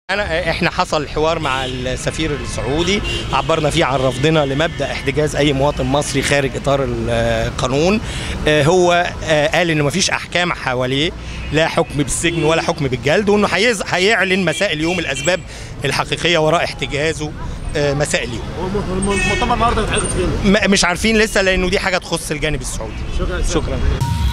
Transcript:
أنا إحنا حصل حوار مع السفير السعودي عبرنا فيه عن رفضنا لمبدأ احتجاز أي مواطن مصري خارج إطار القانون آه، هو آه، قال إن مفيش أحكام حواليه لا حكم بالسجن ولا حكم بالجلد وإنه هيز- هيعلن مساء اليوم الأسباب الحقيقية وراء احتجازه آه، مساء اليوم هو الم- المؤتمر النهارده هيتعقد فين؟ م- مش عارفين لسه لأنه دي حاجة تخص الجانب السعودي شكرا شكرا